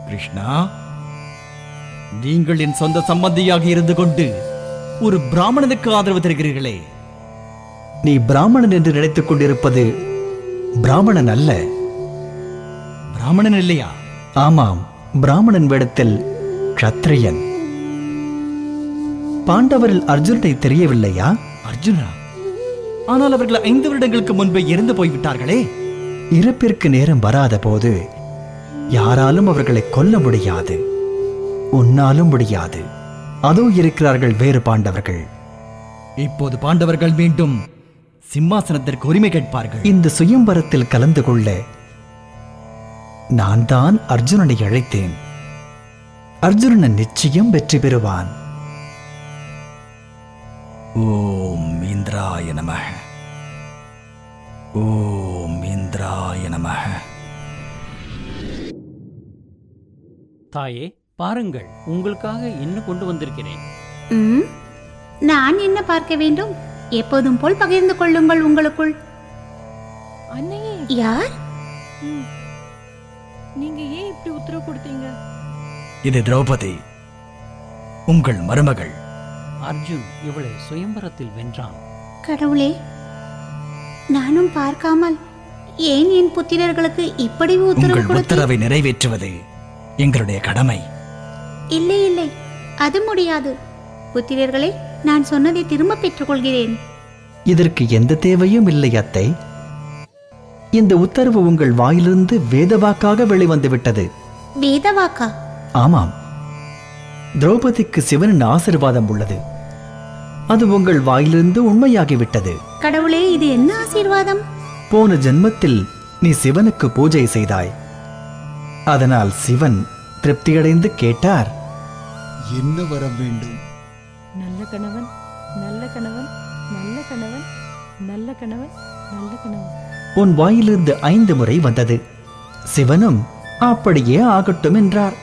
கிருஷ்ணா நீங்கள் என் சொந்த சம்பந்தியாக இருந்து கொண்டு ஒரு பிராமணனுக்கு ஆதரவு தருகிறீர்களே நீ பிராமணன் என்று நினைத்துக் கொண்டிருப்பது பிராமணன் அல்ல பிராமணன் இல்லையா ஆமாம் பிராமணன் வேடத்தில் க்ஷத்ரியன் பாண்டவரில் அர்ஜுனனை தெரியவில்லையா அர்ஜுனா ஆனால் அவர்கள் ஐந்து வருடங்களுக்கு முன்பே இறந்து போய்விட்டார்களே இறப்பிற்கு நேரம் வராத போது யாராலும் அவர்களை கொல்ல முடியாது உன்னாலும் முடியாது அதோ இருக்கிறார்கள் வேறு பாண்டவர்கள் இப்போது பாண்டவர்கள் மீண்டும் சிம்மாசனத்திற்கு உரிமை கேட்பார்கள் இந்த சுயம்பரத்தில் கலந்து கொள்ள நான் தான் அர்ஜுனனை அழைத்தேன் அர்ஜுனன் நிச்சயம் வெற்றி பெறுவான் ஓம் இந்திராய நம ஓம் இந்திராய நம தாயே பாருங்கள் உங்களுக்காக என்ன கொண்டு வந்திருக்கிறேன் ம் நான் என்ன பார்க்க வேண்டும் எப்போதும் போல் பகிர்ந்து கொள்ளுங்கள் உங்களுக்குள் அன்னையே யார் ம். நீங்க ஏன் இப்படி உத்தரவு கொடுத்தீங்க இது திரௌபதி உங்கள் மருமகள் அர்ஜுன் இவளை சுயம்பரத்தில் வென்றான் கடவுளே நானும் பார்க்காமல் ஏன் என் புத்திரர்களுக்கு இப்படி உத்தரவு உங்கள் கொடுத்தீர் உத்தரவை நிறைவேற்றுவது எங்களுடைய கடமை இல்லை இல்லை அது முடியாது புத்திரர்களே நான் சொன்னதை திரும்ப பெற்றுக்கொள்கிறேன் இதற்கு எந்த தேவையும் இல்லை அத்தை இந்த உத்தரவு உங்கள் வாயிலிருந்து வேதவாக்காக வெளிவந்து விட்டது வேதவாக்கா ஆமாம் திரௌபதிக்கு சிவனின் ஆசிர்வாதம் உள்ளது அது உங்கள் வாயிலிருந்து உண்மையாகிவிட்டது கடவுளே இது என்ன ஆசீர்வாதம் போன ஜென்மத்தில் நீ சிவனுக்கு பூஜை செய்தாய் அதனால் சிவன் திருப்தியடைந்து கேட்டார் என்ன வரம் வேண்டும் நல்ல கணவன் நல்ல கணவன் நல்ல கணவன் நல்ல கணவன் நல்ல கணவன் உன் வாயிலிருந்து ஐந்து முறை வந்தது சிவனும் அப்படியே ஆகட்டும் என்றார்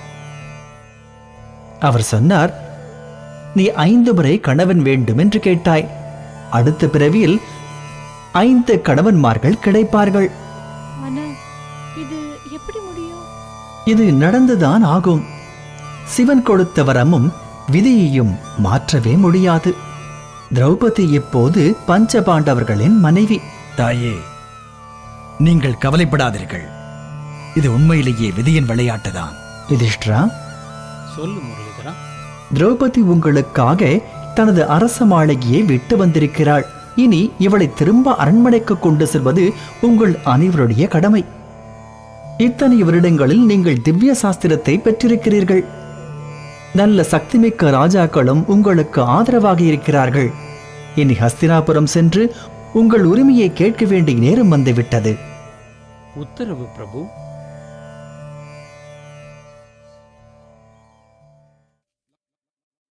அவர் சொன்னார் நீ ஐந்து முறை கணவன் வேண்டும் என்று கேட்டாய் அடுத்த பிறவியில் ஐந்து கணவன்மார்கள் கிடைப்பார்கள் ஆனா இது எப்படி முடியும் இது நடந்துதான் ஆகும் சிவன் கொடுத்த வரமும் விதியையும் மாற்றவே முடியாது திரௌபதி இப்போது பஞ்ச பாண்டவர்களின் மனைவி தாயே நீங்கள் கவலைப்படாதீர்கள் இது உண்மையிலேயே விதியின் விளையாட்டுதான் யுதிஷ்டிரா சொல்லு முரளிதரா திரௌபதி உங்களுக்காக தனது அரச மாளிகையை விட்டு வந்திருக்கிறாள் இனி இவளை திரும்ப அரண்மனைக்கு கொண்டு செல்வது உங்கள் அனைவருடைய கடமை இத்தனை வருடங்களில் நீங்கள் திவ்ய சாஸ்திரத்தை பெற்றிருக்கிறீர்கள் நல்ல சக்திமிக்க ராஜாக்களும் உங்களுக்கு ஆதரவாக இருக்கிறார்கள் இனி ஹஸ்தினாபுரம் சென்று உங்கள் உரிமையை கேட்க வேண்டிய நேரம் வந்துவிட்டது உத்தரவு பிரபு